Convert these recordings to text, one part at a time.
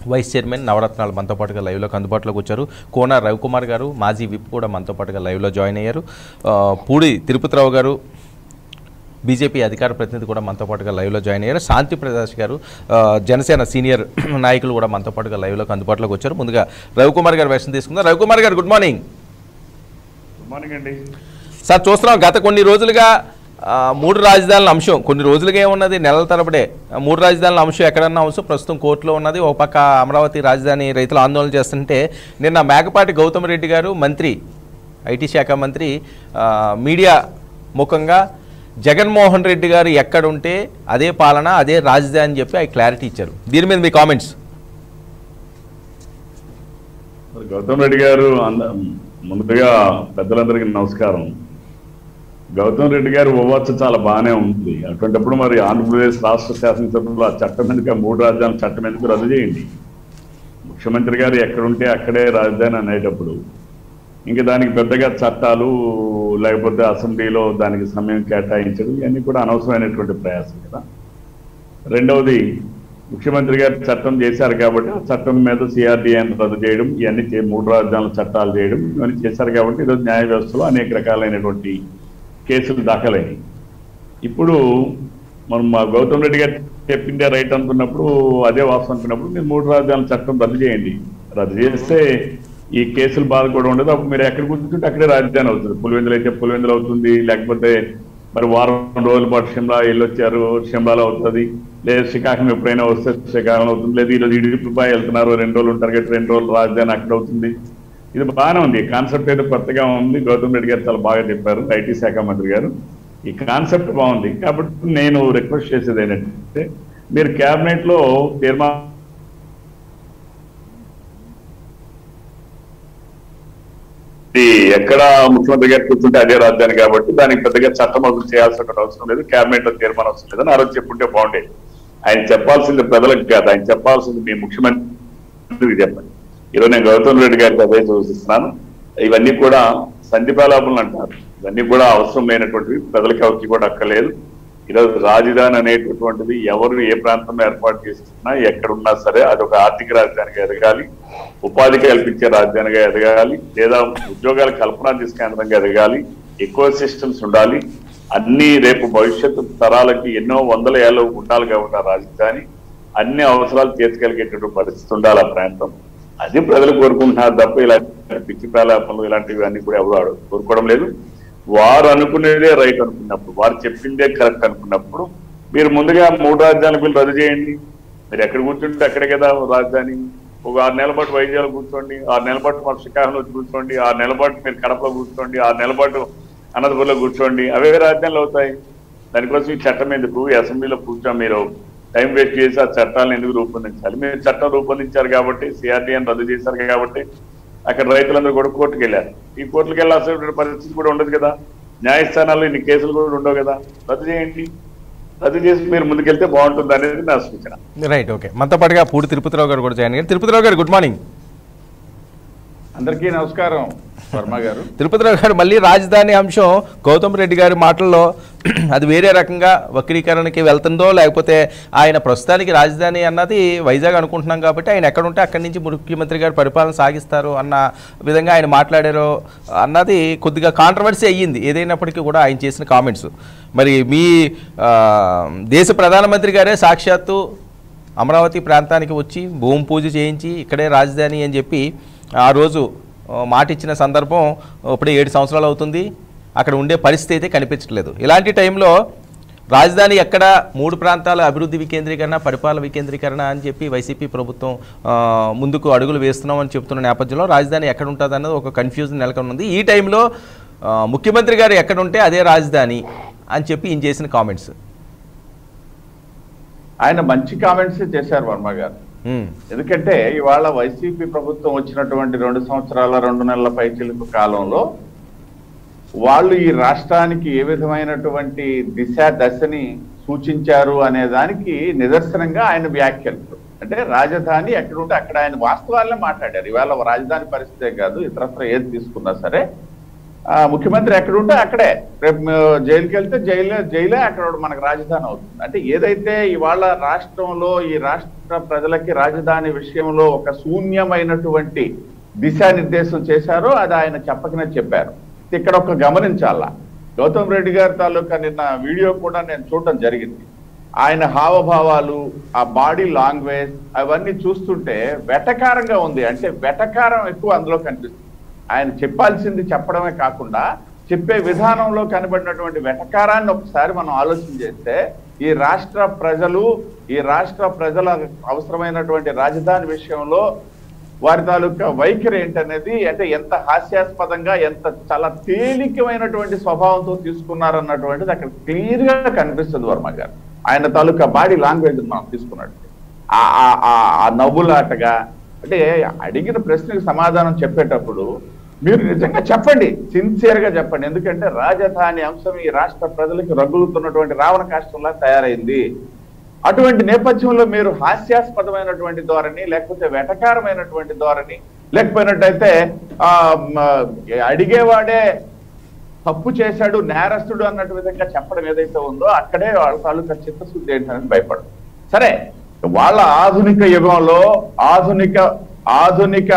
Vice chairman నవరత్నాలు మనతో పాటుగా లైవ్లోకి అందుబాటులోకి వచ్చారు కోన రవికుమార్ గారు మాజీ విప్ కూడా మనతో పాటుగా లైవ్లో జాయిన్ అయ్యారు ఆ, పూడి తిరుపతిరావు గారు బీజేపీ అధికార ప్రతినిధి కూడా మనతో పాటుగా లైవ్లో జాయిన్ అయ్యారు శాంతి ప్రకాష్ గారు ఆ, జనసేన సీనియర్ నాయకులు కూడా మనతో పాటుగా లైవ్లోకి అందుబాటులోకి వచ్చారు ముందుగా రవికుమార్ గారు వెర్షన్ తీసుకుందాం రవికుమార్ గారు గుడ్ మార్నింగ్ గుడ్ మార్నింగ్ అండి సార్ చూస్తున్నాం గత కొన్ని రోజులుగా ఆ, మూడు రాజధానుల అంశం కొన్ని రోజులుగా ఏమున్నది నెలల తరబడే ఆ, మూడు రాజధానుల అంశం ఎక్కడన్నా అంశం ప్రస్తుతం కోర్టులో ఉన్నది ఒక పక్క అమరావతి రాజధాని రైతులు ఆందోళన చేస్తుంటే నిన్న మేకపాటి గౌతమ్ రెడ్డి గారు మంత్రి ఐటీ శాఖ మంత్రి ఆ, మీడియా ముఖంగా జగన్మోహన్ రెడ్డి గారు ఎక్కడుంటే అదే పాలన అదే రాజధాని అని చెప్పి ఆయన క్లారిటీ ఇచ్చారు దీని మీద మీ కామెంట్స్ మరి గౌతమ్ రెడ్డి గారు అంద- ముందుగా పెద్దలందరికీ నమస్కారం గౌతమ్ రెడ్డి గారు విమర్శ చాలా బాగానే ఉంది అటువంటిప్పుడు మరి ఆంధ్రప్రదేశ్ రాష్ట్ర శాసనసభలో ఆ చట్టం ఎందుకు మూడు రాజధానుల చట్టం ఎందుకు రద్దు చేయండి ముఖ్యమంత్రి గారు ఎక్కడుంటే అక్కడే రాజధాని అనేటప్పుడు ఇంకా దానికి పెద్దగా చట్టాలు లేకపోతే అసెంబ్లీలో దానికి సమయం కేటాయించడం ఇవన్నీ కూడా అనవసరమైనటువంటి ప్రయాసం కదా రెండవది ముఖ్యమంత్రి గారు చట్టం చేశారు కాబట్టి ఆ చట్టం మీద సిఆర్డిఎన్ రద్దు చేయడం ఇవన్నీ చే- మూడు రాజధానుల చట్టాలు చేయడం ఇవన్నీ చేశారు కాబట్టి ఈరోజు న్యాయ వ్యవస్థలో అనేక రకాలైనటువంటి కేసులు దాఖలైనవి ఇప్పుడు మనం మా గౌతమ్ రెడ్డి గారు చెప్పిందే రైట్ అనుకున్నప్పుడు అదే వాస్తవం అనుకున్నప్పుడు మీరు మూడు రాజధానుల చట్టం రద్దు చేయండి రద్దు చేస్తే ఈ కేసులు బాధ కూడా ఉండదు అప్పుడు మీరు ఎక్కడ కూర్చుంటే అక్కడే రాజధాని అవుతుంది పులివెందులు అయితే పులివెందులు అవుతుంది లేకపోతే మరి వారం రోజుల పాటు షిమ్లా వెళ్ళొచ్చారు షిమ్లాలో అవుతుంది లేదా శ్రీకాకుళం ఎప్పుడైనా వస్తే శ్రీకాకుళం అవుతుంది లేదా ఈరోజు ఇడిపిపాయ వెళ్తున్నారు రెండు రోజులు ఉంటారు కాబట్టి రెండు రోజులు రాజధాని అక్కడ అవుతుంది ఇది బాగానే ఉంది కాన్సెప్ట్ అయితే కొత్తగా ఉంది గౌతమ్ రెడ్డి గారు చాలా బాగా చెప్పారు ఐటీ శాఖ మంత్రి గారు ఈ కాన్సెప్ట్ బాగుంది కాబట్టి నేను రిక్వెస్ట్ చేసేది ఏంటంటే మీరు కేబినెట్ లో తీర్మానం ఇది ఎక్కడ ముఖ్యమంత్రి గారు కూర్చుంటే అదే రాజధాని కాబట్టి దానికి పెద్దగా చట్టం అమలు చేయాల్సిన అవసరం లేదు కేబినెట్ లో తీర్మానం అవసరం లేదని ఆ రోజు చెప్పుంటే బాగుండేది ఆయన చెప్పాల్సింది ప్రజలకు కాదు ఆయన చెప్పాల్సింది మీ ముఖ్యమంత్రికి చెప్పండి ఈరోజు నేను గౌతమ్ రెడ్డి గారికి అదే సూచిస్తున్నాను ఇవన్నీ కూడా సంధిపాలాపనలు అంటారు ఇవన్నీ కూడా అవసరం లేనటువంటివి ప్రజలకు ఎవరికి కూడా అక్కర్లేదు ఈరోజు రాజధాని అనేటటువంటిది ఎవరు ఏ ప్రాంతంలో ఏర్పాటు చేస్తున్నా ఎక్కడున్నా సరే అది ఒక ఆర్థిక రాజధానిగా ఎదగాలి ఉపాధి కల్పించే రాజధానిగా ఎదగాలి లేదా ఉద్యోగాల కల్పన కేంద్రంగా ఎదగాలి ఎక్కువ సిస్టమ్స్ ఉండాలి అన్ని రేపు భవిష్యత్తు తరాలకి ఎన్నో వందల ఏళ్ళు ఉండాలి కాబట్టి ఆ రాజధాని అన్ని అవసరాలు తీర్చగలిగేటటువంటి పరిస్థితి ఉండాలి ఆ ప్రాంతం అది ప్రజలు కోరుకుంటున్నారు తప్ప ఇలాంటి పిచ్చి ప్రలాపనలు ఇలాంటివి అన్ని కూడా ఎవరు కోరుకోవడం లేదు వారు అనుకునేదే రైట్ అనుకున్నప్పుడు వారు చెప్పిందే కరెక్ట్ అనుకున్నప్పుడు మీరు ముందుగా మూడు రాజధాని బిల్లు రద్దు చేయండి మీరు ఎక్కడ కూర్చుంటే అక్కడే కదా రాజధాని ఒక ఆరు నెలల పాటు వైద్యాలు కూర్చోండి ఆరు నెలల పాటు మన శ్రీకాకుళంలో వచ్చి కూర్చోండి ఆరు నెలల పాటు మీరు కడపలో కూర్చోండి ఆరు నెలల పాటు అనంతపురంలో కూర్చోండి అవే రాజధానులు అవుతాయి దానికోసం ఈ చట్టం ఎందుకు ఈ అసెంబ్లీలో కూర్చో మీరు టైం వేస్ట్ చేసి ఆ చట్టాలను ఎందుకు రూపొందించాలి మీరు చట్టం రూపొందించారు కాబట్టి సిఆర్డీఎన్ రద్దు చేశారు కాబట్టి అక్కడ రైతులందరూ కూడా కోర్టుకు వెళ్ళారు ఈ కోర్టుకు వెళ్ళాల్సిన పరిస్థితి కూడా ఉండదు కదా న్యాయస్థానాల్లో ఇన్ని కేసులు కూడా ఉండవు కదా రద్దు చేయండి రద్దు చేసి మీరు ముందుకెళ్తే బాగుంటుంది అనేది నా సూచన రైట్ ఓకే మనతో పాటుగా పూడి తిరుపతిరావు గారు కూడా జాయిన్ అయ్యారు తిరుపతిరావు గారు గుడ్ మార్నింగ్ అందరికీ నమస్కారం వర్మ గారు తిరుపతిరావు గారు మళ్ళీ రాజధాని అంశం గౌతమ్ రెడ్డి గారి మాటల్లో అది వేరే రకంగా వక్రీకరణకి వెళ్తుందో లేకపోతే ఆయన ప్రస్తుతానికి రాజధాని అన్నది వైజాగ్ అనుకుంటున్నాం కాబట్టి ఆయన ఎక్కడుంటే అక్కడి నుంచి ముఖ్యమంత్రి గారు పరిపాలన సాగిస్తారు అన్న విధంగా ఆయన మాట్లాడారో అన్నది కొద్దిగా కాంట్రవర్సీ అయ్యింది ఏదైనప్పటికీ కూడా ఆయన చేసిన కామెంట్స్ మరి మీ ఆ, దేశ ప్రధానమంత్రి గారే సాక్షాత్తు అమరావతి ప్రాంతానికి వచ్చి భూమి పూజ చేయించి ఇక్కడే రాజధాని అని చెప్పి ఆ రోజు ఆ, మాట ఇచ్చిన సందర్భం ఇప్పుడే ఏడు సంవత్సరాలు అవుతుంది అక్కడ ఉండే పరిస్థితి అయితే కనిపించట్లేదు ఇలాంటి టైంలో రాజధాని ఎక్కడ మూడు ప్రాంతాల అభివృద్ధి వికేంద్రీకరణ పరిపాలన వికేంద్రీకరణ అని చెప్పి వైసీపీ ప్రభుత్వం ఆ, ముందుకు అడుగులు వేస్తున్నాం అని చెప్తున్న నేపథ్యంలో రాజధాని ఎక్కడ ఉంటుంది అన్నది ఒక కన్ఫ్యూజన్ నెలకొని ఉంది ఈ టైంలో ఆ, ముఖ్యమంత్రి గారు ఎక్కడ ఉంటే అదే రాజధాని అని చెప్పి ఈయన చేసిన కామెంట్స్ ఆయన మంచి కామెంట్స్ చేశారు వర్మ గారు ఎందుకంటే ఇవాళ వైసీపీ ప్రభుత్వం వచ్చినటువంటి రెండు సంవత్సరాల రెండు నెలల పైచిలుకు కాలంలో వాళ్ళు ఈ రాష్ట్రానికి ఏ విధమైనటువంటి దిశ దశని సూచించారు అనే దానికి నిదర్శనంగా ఆయన వ్యాఖ్యలు అంటే రాజధాని ఎక్కడుంటే అక్కడ ఆయన వాస్తవాలనే మాట్లాడారు ఇవాళ రాజధాని పరిస్థితే కాదు ఇతరత్ర ఏది తీసుకున్నా సరే ఆ, ముఖ్యమంత్రి ఎక్కడ ఉంటే అక్కడే రేపు మ- జైలుకి వెళ్తే జైలే జైలే అక్కడ మనకు రాజధాని అవుతుంది అంటే ఏదైతే ఇవాళ రాష్ట్రంలో ఈ రాష్ట్ర ప్రజలకి రాజధాని విషయంలో ఒక శూన్యమైనటువంటి దిశానిర్దేశం చేశారో అది ఆయన చెప్పకనే చెప్పారు ఇక్కడ ఒక గమనించాలా గౌతమ్ రెడ్డి గారి తాలూకా నిన్న వీడియో కూడా నేను చూడటం జరిగింది ఆయన హావభావాలు ఆ బాడీ లాంగ్వేజ్ అవన్నీ చూస్తుంటే వెటకారంగా ఉంది అంటే వెటకారం ఎక్కువ అందులో కనిపిస్తుంది ఆయన చెప్పాల్సింది చెప్పడమే కాకుండా చెప్పే విధానంలో కనబడినటువంటి వెటకారాన్ని ఒకసారి మనం ఆలోచన చేస్తే ఈ రాష్ట్ర ప్రజలు ఈ రాష్ట్ర ప్రజల అవసరమైనటువంటి రాజధాని విషయంలో వారి తాలూకా వైఖరి ఏంటనేది అంటే ఎంత హాస్యాస్పదంగా ఎంత చాలా తేలికమైనటువంటి స్వభావంతో తీసుకున్నారన్నటువంటిది అక్కడ క్లియర్ గా కనిపిస్తుంది వర్మ గారు ఆయన తాలూకా బాడీ లాంగ్వేజ్ మనం తీసుకున్నట్టు ఆ- ఆ- ఆ- ఆ నవ్వులాటగా అంటే అడిగిన ప్రశ్నకు సమాధానం చెప్పేటప్పుడు మీరు నిజంగా చెప్పండి సిన్సియర్ గా చెప్పండి ఎందుకంటే రాజధాని అంశం ఈ రాష్ట్ర ప్రజలకు రగులుతున్నటువంటి రావణ కాష్టంలా తయారైంది అటువంటి నేపథ్యంలో మీరు హాస్యాస్పదమైనటువంటి ధోరణి లేకపోతే వెటకారమైనటువంటి ధోరణి లేకపోయినట్టయితే ఆ మ, అడిగేవాడే తప్పు చేశాడు నేరస్తుడు అన్నట్టు విధంగా చెప్పడం ఏదైతే ఉందో అక్కడే వాళ్ళ తాలూకా చిత్తశుద్ధి ఏంటనేది భయపడదు సరే వాళ్ళ ఆధునిక యుగంలో ఆధునిక ఆధునిక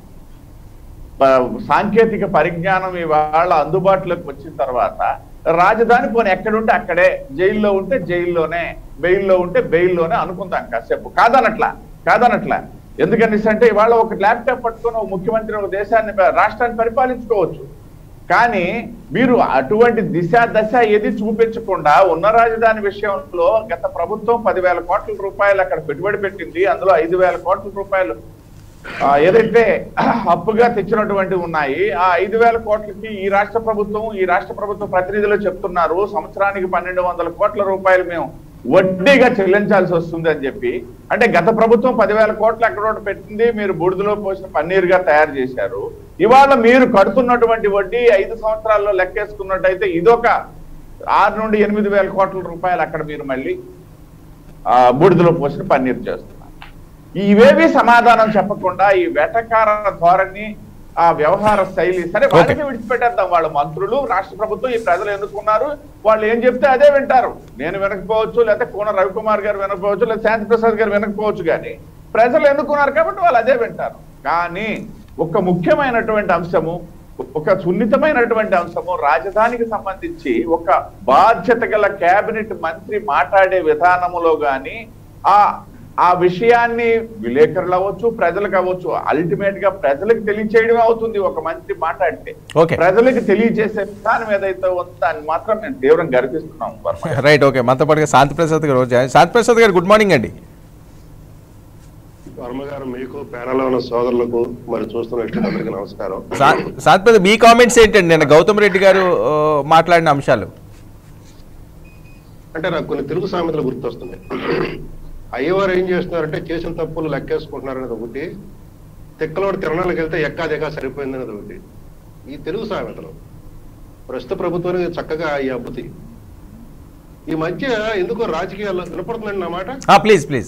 ప- సాంకేతిక పరిజ్ఞానం ఇవాళ అందుబాటులోకి వచ్చిన తర్వాత రాజధాని పోనీ ఎక్కడుంటే అక్కడే జైల్లో ఉంటే జైల్లోనే బెయిల్లో ఉంటే బెయిల్లోనే అనుకుందాం కాసేపు కాదనట్లా కాదనట్లా ఎందుకనేసి అంటే ఇవాళ ఒక ల్యాప్టాప్ పట్టుకొని ఒక ముఖ్యమంత్రి ఒక దేశాన్ని రాష్ట్రాన్ని పరిపాలించుకోవచ్చు కానీ మీరు అటువంటి దిశ దశ ఏది చూపించకుండా ఉన్న రాజధాని విషయంలో గత ప్రభుత్వం పదివేల కోట్ల రూపాయలు అక్కడ పెట్టుబడి పెట్టింది అందులో ఐదు వేల కోట్ల రూపాయలు ఆ, ఏదైతే అప్పుగా తెచ్చినటువంటి ఉన్నాయి ఆ ఐదు వేల కోట్లకి ఈ రాష్ట్ర ప్రభుత్వం ఈ రాష్ట్ర ప్రభుత్వ ప్రతినిధులు చెప్తున్నారు సంవత్సరానికి పన్నెండు వందల కోట్ల రూపాయలు మేము వడ్డీగా చెల్లించాల్సి వస్తుంది అని చెప్పి అంటే గత ప్రభుత్వం పదివేల కోట్లు అక్కడ ఒకటి పెట్టింది మీరు బూడిదలో పోసిన పన్నీరుగా తయారు చేశారు ఇవాళ మీరు కడుతున్నటువంటి వడ్డీ ఐదు సంవత్సరాల్లో లెక్కేసుకున్నట్టయితే ఇదొక ఆరు నుండి ఎనిమిది వేల కోట్ల రూపాయలు అక్కడ మీరు మళ్ళీ ఆ, బూడిదలో పోసిన పన్నీరు చేస్తున్నారు ఇవేవి సమాధానం చెప్పకుండా ఈ వెటకార ధోరణి ఆ వ్యవహార శైలి సరే వాళ్ళకి విడిచిపెట్టేద్దాం వాళ్ళ మంత్రులు రాష్ట్ర ప్రభుత్వం ఈ ప్రజలు ఎన్నుకున్నారు వాళ్ళు ఏం చెప్తే అదే వింటారు నేను వినకపోవచ్చు లేకపోతే కోన రవికుమార్ గారు వినకపోవచ్చు లేదా శాంతి ప్రసాద్ గారు వినకపోవచ్చు కానీ ప్రజలు ఎన్నుకున్నారు కాబట్టి వాళ్ళు అదే వింటారు కానీ ఒక ముఖ్యమైనటువంటి అంశము ఒక సున్నితమైనటువంటి అంశము రాజధానికి సంబంధించి ఒక బాధ్యత గల కేబినెట్ మంత్రి మాట్లాడే విధానములో గాని ఆ ఆ విషయాన్ని విలేకరులు అవ్వచ్చు ప్రజలకు అవ్వచ్చు అల్టిమేట్ గా ప్రజలకు తెలియచేయడమే అవుతుంది ఒక మంత్రి మాట్లాడితే Okay. ప్రజలకు తెలియజేసే విధానం ఏదైతే ఉందో దాన్ని మాత్రం నేను తీవ్రంగా గర్విస్తున్నాం వర్మ గారు. రైట్ ఓకే మనతో పాటుగా శాంతి ప్రసాద్ గారు జాయిన్- శాంతి ప్రసాద్ గారు గుడ్ మార్నింగ్ అండి వర్మ గారు మీకు ప్యానల్ ఉన్న సోదరులకు మరి చూస్తున్న వ్యక్తులందరికీ నమస్కారం శా- శాంతి ప్రసాద్ మీ కామెంట్స్ ఏంటండి నిన్న గౌతమ్ రెడ్డి గారు ఆ, మాట్లాడిన అంశాలు అంటే నాకు కొన్ని తెలుగు సామెతలు గుర్తొస్తున్నాయి అయ్యవారు ఏం చేస్తున్నారంటే చేసిన తప్పులు లెక్కేసుకుంటున్నారు అనేది ఒకటి తిక్కలోడు తిరణాలకు వెళ్తే ఎక్కా దిగా సరిపోయింది అనేది ఒకటి ఈ తెలుగు సామెతలు ప్రస్తుత ప్రభుత్వానికి చక్కగా ఈ అబ్బుతి ఈ మధ్య ఎందుకో రాజకీయాల్లో వినపడుతుందండి నా మాట ప్లీజ్ ప్లీజ్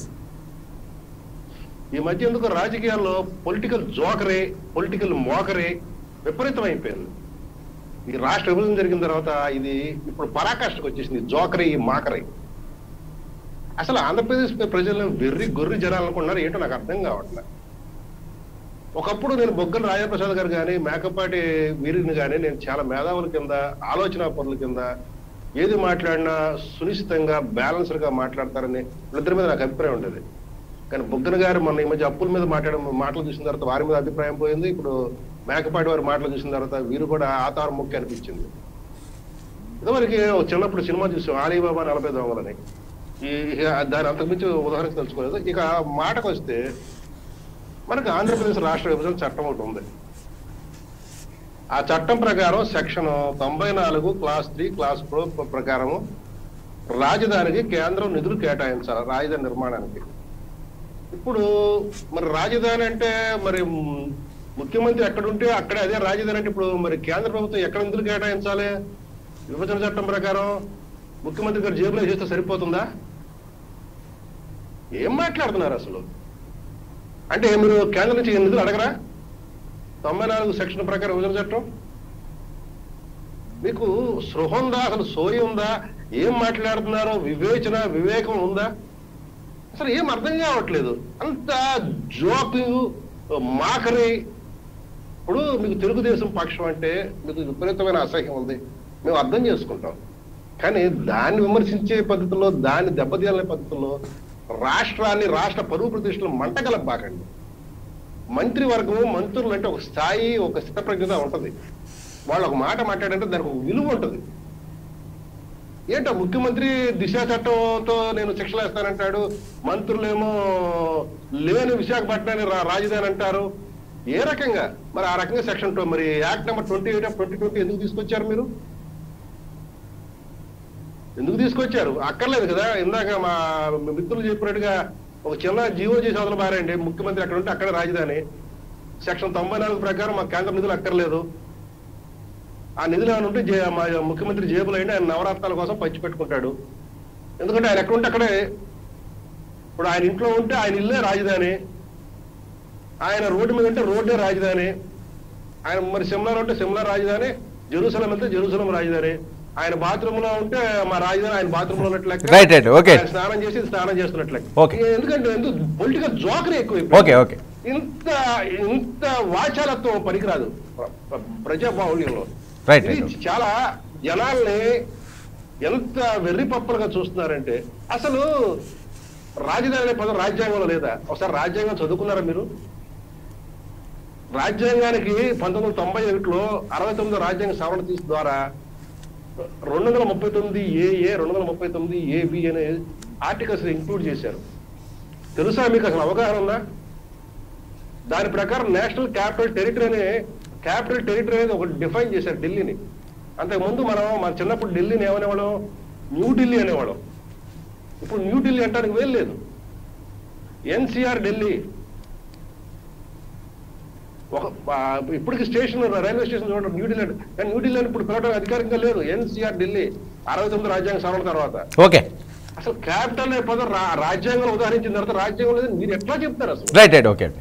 ఈ మధ్య ఎందుకు రాజకీయాల్లో పొలిటికల్ జోకరే పొలిటికల్ మోకరే విపరీతం అయిపోయింది ఈ రాష్ట్ర విభజన జరిగిన తర్వాత ఇది ఇప్పుడు పరాకాష్ఠకు వచ్చేసింది జోకరే ఈ మాకరే అసలు ఆంధ్రప్రదేశ్ ప్రజలను వెర్రి గొర్రె జనాలు అనుకుంటున్నారు ఏంటో నాకు అర్థం కావట్లేదు ఒకప్పుడు నేను బొగ్గల రాజప్రసాద్ గారు కానీ మేకపాటి వీరిని కానీ నేను చాలా మేధావుల కింద ఆలోచన పనుల కింద ఏది మాట్లాడినా సునిశ్చితంగా బ్యాలెన్స్డ్ గా మాట్లాడతారని వీళ్ళిద్దరి మీద నాకు అభిప్రాయం ఉండేది కానీ బుగ్గన గారు మొన్న ఈ మధ్య అప్పుల మీద మాట్లాడడం మాటలు చూసిన తర్వాత వారి మీద అభిప్రాయం పోయింది ఇప్పుడు మేకపాటి వారి మాటలు చూసిన తర్వాత వీరు కూడా ఆతారం ముఖ్య అనిపించింది ఇదివరకు చిన్నప్పుడు సినిమా చూసాం ఆలీబాబా నలభై దొంగలని ఈ ఇక దాని అంతకుమించి ఉదాహరణ తెలుసుకోలేదు ఇక మాటకు వస్తే మనకు ఆంధ్రప్రదేశ్ రాష్ట్ర విభజన చట్టం ఒకటి ఉంది ఆ చట్టం ప్రకారం సెక్షన్ తొంభై నాలుగు క్లాస్ త్రీ క్లాస్ ఫోర్ ప్రకారము రాజధానికి కేంద్రం నిధులు కేటాయించాలి రాజధాని నిర్మాణానికి ఇప్పుడు మరి రాజధాని అంటే మరి మ్, ముఖ్యమంత్రి ఎక్కడ ఉంటే అక్కడే అదే రాజధాని అంటే ఇప్పుడు మరి కేంద్ర ప్రభుత్వం ఎక్కడ నిధులు కేటాయించాలి విభజన చట్టం ప్రకారం ముఖ్యమంత్రి గారు జేబులో చేస్తే సరిపోతుందా ఏం మాట్లాడుతున్నారు అసలు అంటే మీరు కేంద్రం నుంచి నిధులు అడగరా తొంభై నాలుగు సెక్షన్ ప్రకారం విభజన చట్టం మీకు సృహ ఉందా అసలు సోయి ఉందా ఏం మాట్లాడుతున్నారో వివేచన వివేకం ఉందా అసలు ఏం అర్థం కావట్లేదు అంత జోకింగ్ మాకరి ఇప్పుడు మీకు తెలుగుదేశం పక్షం అంటే మీకు విపరీతమైన అసహ్యం ఉంది మేము అర్థం చేసుకుంటాం కానీ దాన్ని విమర్శించే పద్ధతిలో దాన్ని దెబ్బతీయాలనే పద్ధతిలో రాష్ట్రాన్ని రాష్ట్ర పరువు ప్రతిష్టలు మంటగలపాకండి మంత్రివర్గము మంత్రులు అంటే ఒక స్థాయి ఒక స్థితప్రజ్ఞత ఉంటది వాళ్ళు ఒక మాట మాట్లాడంటే దానికి ఒక విలువ ఉంటుంది ఏంటో ముఖ్యమంత్రి దిశ చట్టంతో నేను శిక్షలు వేస్తానంటాడు మంత్రులేమో లేని విశాఖపట్నాన్ని రా- రాజధాని అంటారు ఏ రకంగా మరి ఆ రకంగా సెక్షన్ టూ మరి act number twenty eight of twenty twenty ఎందుకు తీసుకొచ్చారు మీరు ఎందుకు తీసుకొచ్చారు అక్కర్లేదు కదా ఇందాక మా మిత్రులు చెప్పినట్టుగా ఒక చిన్న జీవో చేసి వదల బారండి ముఖ్యమంత్రి అక్కడ ఉంటే అక్కడ రాజధాని సెక్షన్ తొంభై నాలుగు ప్రకారం మా కేంద్ర నిధులు అక్కర్లేదు ఆ నిధులు ఏమైనా ఉంటే జే- మా ముఖ్యమంత్రి జేబులో అయినా ఆయన నవరత్నాల కోసం పంచి పెట్టుకుంటాడు ఎందుకంటే ఆయన ఎక్కడ ఉంటే అక్కడే ఇప్పుడు ఆయన ఇంట్లో ఉంటే ఆయన ఇల్లే రాజధాని ఆయన రోడ్డు మీద ఉంటే రోడ్డే రాజధాని ఆయన మరి సిమ్లాలో ఉంటే సిమ్లా రాజధాని జెరూసలం వెళ్తే జెరూసలం రాజధాని ఆయన బాత్రూమ్ లో ఉంటే మా రాజధాని ఆయన బాత్రూమ్ లో ఉన్నట్లు లెక్క. Right, right, okay. ఆయన స్నానం చేసి స్నానం చేస్తున్నట్లు లెక్క. Okay. ఎందుకంటే ఎందుకు పొలిటికల్ జోకరే ఎక్కువ ఓకే ఓకే ఇంత ఇంత వాచాలత్వం పనికిరాదు ప్ర- ప్ర- ప్రజా బాహుళ్యంలో Right, ఇది right. చాలా జనాల్ని ఎంత వెర్రి పప్పలుగా చూస్తున్నారంటే అసలు రాజధాని అనే పదం రాజ్యాంగంలో లేదా ఒకసారి రాజ్యాంగం చదువుకున్నారా మీరు రాజ్యాంగానికి పంతొమ్మిది వందల తొంభై ఒకటిలో అరవై తొమ్మిదో రాజ్యాంగ సవరణ తీసు ద్వారా రెండు వందల ముప్పై తొమ్మిది ఏఏ రెండు వందల ముప్పై తొమ్మిది ఏబి అనే ఆర్టికల్స్ ఇంక్లూడ్ చేశారు తెలుసా మీకు అసలు అవగాహన ఉందా దాని ప్రకారం నేషనల్ క్యాపిటల్ టెరిటరీ అనే క్యాపిటల్ టెరిటరీ అనేది ఒకటి డిఫైన్ చేశారు ఢిల్లీని అంతకుముందు మనం మన చిన్నప్పుడు ఢిల్లీని ఏమనేవాళ్ళం న్యూ ఢిల్లీ అనేవాళ్ళం ఇప్పుడు న్యూ ఢిల్లీ అంటానికి వేలు లేదు ఎన్సిఆర్ ఢిల్లీ ఒక ఆ, ఇప్పటికి స్టేషన్ రైల్వే స్టేషన్ చూడండి న్యూ ఢిల్లీ అంటే. కానీ న్యూ ఢిల్లీ అని ఇప్పుడు పిలవడం అధికారికంగా లేదు ఎన్సిఆర్ ఢిల్లీ అరవై తొమ్మిది రాజ్యాంగ సవరణ తర్వాత ఓకే అసలు క్యాపిటల్ అనే పదం రా- రాజ్యాంగం ఉదాహరించిన తర్వాత రాజ్యాంగం లేదు మీరు ఎట్లా చెప్తారు అసలు రైట్ రైట్ ఓకే